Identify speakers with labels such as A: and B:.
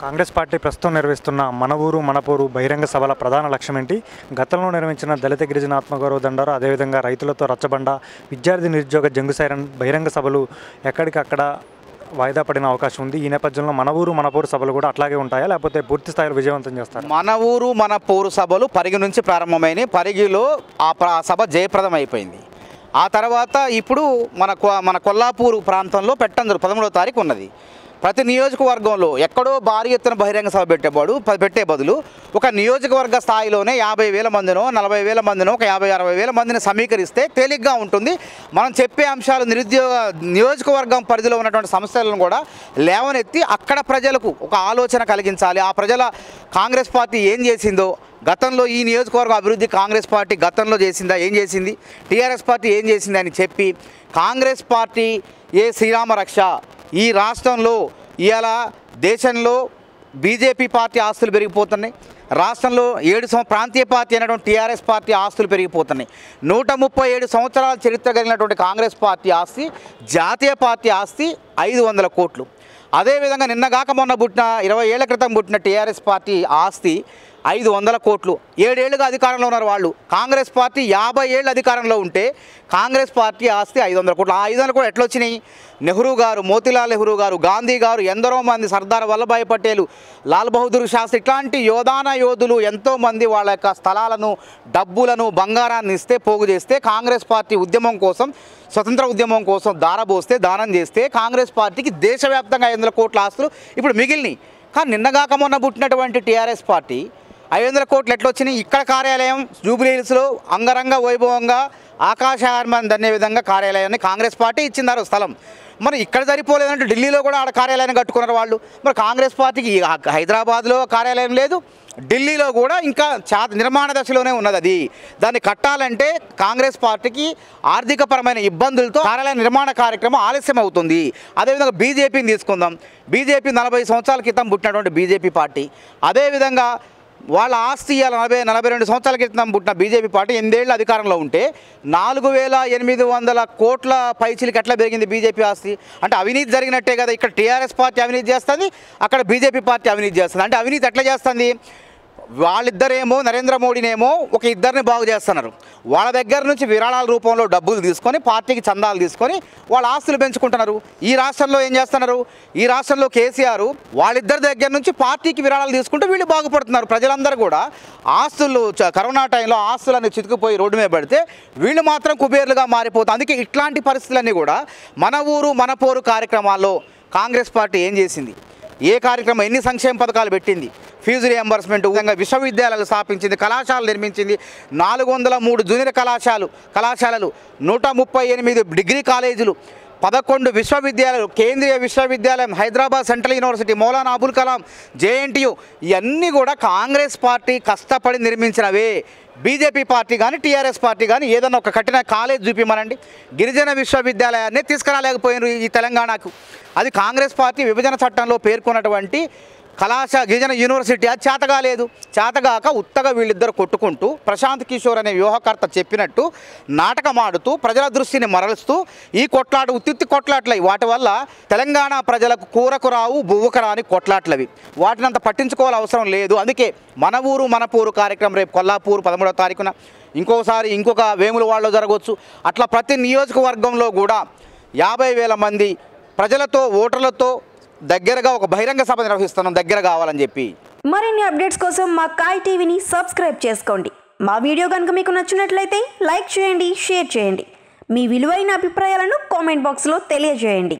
A: Congress party ప్రస్తుతం నిర్వహిస్తున్న మన ఊరు మనపూరు బహిరంగ సభల ప్రధాన లక్ష్యం ఏంటి గతంలో నిర్వహించిన దళిత గిరిజన ఆత్మగౌరవ దండారు అదేవిధంగా రైతులతో రచ్చబండ విద్యార్థి నిరుద్యోగ జంగు సైరన్ బహిరంగ సభలు ఎక్కడికక్కడ వాయిదా పడిన అవకాశం ఉంది ఈ నేపథ్యంలో మన ఊరు మనపూరు సభలు కూడా అట్లాగే ఉంటాయా లేకపోతే పూర్తి స్థాయిలో విజయవంతం చేస్తారు
B: మన ఊరు మన పౌరు సభలు పరిగి నుంచి ప్రారంభమైనవి పరిగిలో ఆ ప్ర- ఆ సభ జయప్రదం అయిపోయింది ఆ తర్వాత ఇప్పుడు మన కొ- మన కొల్లాపూరు ప్రాంతంలో పెట్టందరు పదమూడవ తారీఖు ఉన్నది ప్రతి నియోజకవర్గంలో ఎక్కడో భారీ ఎత్తున బహిరంగ సభ పెట్టేవాడు ప- పెట్టే బదులు ఒక నియోజకవర్గ స్థాయిలోనే యాభై వేల మందినో నలభై వేల మందినో ఒక యాభై అరవై వేల మందిని సమీకరిస్తే తేలిగ్గా ఉంటుంది మనం చెప్పే అంశాలు నిరుద్యోగ నియోజకవర్గం పరిధిలో ఉన్నటువంటి సమస్యలను కూడా లేవనెత్తి అక్కడ ప్రజలకు ఒక ఆలోచన కలిగించాలి ఆ ప్రజల కాంగ్రెస్ పార్టీ ఏం చేసిందో గతంలో ఈ నియోజకవర్గం అభివృద్ధి కాంగ్రెస్ పార్టీ గతంలో చేసిందా ఏం చేసింది టీఆర్ఎస్ పార్టీ ఏం చేసింది అని చెప్పి కాంగ్రెస్ పార్టీ ఏ శ్రీరామ రక్ష ఈ రాష్ట్రంలో ఇవాళ దేశంలో బీజేపీ పార్టీ ఆస్తులు పెరిగిపోతున్నాయి రాష్ట్రంలో ఏడు సం ప్రాంతీయ పార్టీ అయినటువంటి టీఆర్ఎస్ పార్టీ ఆస్తులు పెరిగిపోతున్నాయి నూట ముప్పై ఏడు సంవత్సరాల చరిత్ర కలిగినటువంటి కాంగ్రెస్ పార్టీ ఆస్తి జాతీయ పార్టీ ఆస్తి ఐదు వందల కోట్లు అదేవిధంగా నిన్నగాక మొన్న పుట్టిన ఇరవై ఏళ్ల క్రితం పుట్టిన టీఆర్ఎస్ పార్టీ ఆస్తి ఐదు వందల కోట్లు ఏడేళ్లుగా అధికారంలో ఉన్నారు వాళ్ళు కాంగ్రెస్ పార్టీ యాభై ఏళ్ళు అధికారంలో ఉంటే కాంగ్రెస్ పార్టీ ఆస్తి ఐదు వందల కోట్లు ఆ ఐదు వందల కోట్లు ఎట్లా వచ్చినాయి నెహ్రూ గారు మోతీలాల్ నెహ్రూ గారు గాంధీ గారు ఎందరో మంది సర్దార్ వల్లభాయ్ పటేల్ లాల్ బహదూర్ శాస్త్రి ఇట్లాంటి యోధాన యోధులు ఎంతోమంది వాళ్ళ యొక్క స్థలాలను డబ్బులను బంగారాన్ని ఇస్తే పోగు చేస్తే కాంగ్రెస్ పార్టీ ఉద్యమం కోసం స్వతంత్ర ఉద్యమం కోసం దారబోస్తే దానం చేస్తే కాంగ్రెస్ పార్టీకి దేశవ్యాప్తంగా ఐదు వందల కోట్ల ఆస్తులు ఇప్పుడు మిగిలినాయి కానీ నిన్నగాక మొన్న పుట్టినటువంటి టీఆర్ఎస్ పార్టీ ఐదు వందల కోట్లు ఎట్లా వచ్చినాయి ఇక్కడ కార్యాలయం జూబ్లీ హిల్స్లో అంగరంగ వైభవంగా ఆకాశహార్మాన్ని దన్నే విధంగా కార్యాలయాన్ని కాంగ్రెస్ పార్టీ ఇచ్చిందారు స్థలం మరి ఇక్కడ సరిపోలేదంటే ఢిల్లీలో కూడా ఆడ కార్యాలయాన్ని కట్టుకున్నారు వాళ్ళు మరి కాంగ్రెస్ పార్టీకి ఈ హైదరాబాద్లో కార్యాలయం లేదు ఢిల్లీలో కూడా ఇంకా చా నిర్మాణ దశలోనే ఉన్నది అది దాన్ని కట్టాలంటే కాంగ్రెస్ పార్టీకి ఆర్థికపరమైన ఇబ్బందులతో కార్యాలయ నిర్మాణ కార్యక్రమం ఆలస్యం అవుతుంది అదేవిధంగా బీజేపీని తీసుకుందాం బీజేపీ నలభై సంవత్సరాల క్రితం పుట్టినటువంటి బీజేపీ పార్టీ అదేవిధంగా వాళ్ళ ఆస్తి ఇవాళ నలభై నలభై రెండు సంవత్సరాల క్రితం పుట్టిన బీజేపీ పార్టీ ఎనిమిదేళ్ళు అధికారంలో ఉంటే నాలుగు వేల ఎనిమిది వందల కోట్ల పైచిలకి ఎట్లా పెరిగింది బీజేపీ ఆస్తి అంటే అవినీతి జరిగినట్టే కదా ఇక్కడ టీఆర్ఎస్ పార్టీ అవినీతి చేస్తుంది అక్కడ బీజేపీ పార్టీ అవినీతి చేస్తుంది అంటే అవినీతి ఎట్లా చేస్తుంది వాళ్ళిద్దరేమో నరేంద్ర మోడీనేమో ఒక ఇద్దరిని బాగు చేస్తున్నారు వాళ్ళ దగ్గర నుంచి విరాళాల రూపంలో డబ్బులు తీసుకొని పార్టీకి చందాలు తీసుకొని వాళ్ళ ఆస్తులు పెంచుకుంటున్నారు ఈ రాష్ట్రంలో ఏం చేస్తున్నారు ఈ రాష్ట్రంలో కేసీఆర్ వాళ్ళిద్దరి దగ్గర నుంచి పార్టీకి విరాళాలు తీసుకుంటూ వీళ్ళు బాగుపడుతున్నారు ప్రజలందరూ కూడా ఆస్తులు చ- కరోనా టైంలో ఆస్తులన్నీ చితుకుపోయి రోడ్డు మీద పడితే వీళ్ళు మాత్రం కుబేర్లుగా మారిపోతారు అందుకే ఇట్లాంటి పరిస్థితులన్నీ కూడా మన ఊరు మన పోరు కార్యక్రమాల్లో కాంగ్రెస్ పార్టీ ఏం చేసింది ఏ కార్యక్రమం ఎన్ని సంక్షేమ పథకాలు పెట్టింది ఫీజు రియంబర్స్మెంట్ విధంగా విశ్వవిద్యాలయాలు స్థాపించింది కళాశాలలు నిర్మించింది నాలుగు వందల మూడు జూనియర్ కళాశాలలు కళాశాలలు నూట ముప్పై ఎనిమిది డిగ్రీ కాలేజీలు పదకొండు విశ్వవిద్యాలయాలు కేంద్రీయ విశ్వవిద్యాలయం Hyderabad central university Maulana Abul Kalam JNTU ఇవన్నీ కూడా కాంగ్రెస్ పార్టీ కష్టపడి నిర్మించినవే బీజేపీ పార్టీ కానీ టీఆర్ఎస్ పార్టీ కానీ ఏదైనా ఒక కఠిన కాలేజ్ చూపిమనండి గిరిజన విశ్వవిద్యాలయాన్ని తీసుకురాలేకపోయినారు ఈ తెలంగాణకు అది కాంగ్రెస్ పార్టీ విభజన చట్టంలో పేర్కొన్నటువంటి కళాశా గిరిజన యూనివర్సిటీ అది చేతగాలేదు చేతగాక ఉత్తగా వీళ్ళిద్దరు కొట్టుకుంటూ ప్రశాంత్ కిషోర్ అనే వ్యూహకర్త చెప్పినట్టు నాటకం ఆడుతూ ప్రజల దృష్టిని మరలుస్తూ ఈ కొట్లాట ఉత్తిత్తి కొట్లాట్లవి వాటి వల్ల తెలంగాణ ప్రజలకు కూరకు రావు బువ్వకు రాని కొట్లాట్లవి వాటిని అంత పట్టించుకోవాల్సిన అవసరం లేదు అందుకే మన ఊరు మన పూరు కార్యక్రమం రేపు కొల్లాపూర్ పదమూడవ తారీఖున ఇంకోసారి ఇంకొక వేముల వాళ్ళలో జరగవచ్చు అట్లా ప్రతి నియోజకవర్గంలో కూడా యాభై వేల మంది ప్రజలతో ఓటర్లతో దగ్గరగా ఒక బహిరంగ సభ నిర్వహిస్తున్నాం దగ్గర కావాలని చెప్పి
C: మరిన్ని అప్డేట్స్ కోసం మా కాయ్ టీవీని సబ్స్క్రైబ్ చేసుకోండి మా వీడియో కనుక మీకు నచ్చినట్లయితే లైక్ చేయండి షేర్ చేయండి మీ విలువైన అభిప్రాయాలను కామెంట్ బాక్స్లో తెలియజేయండి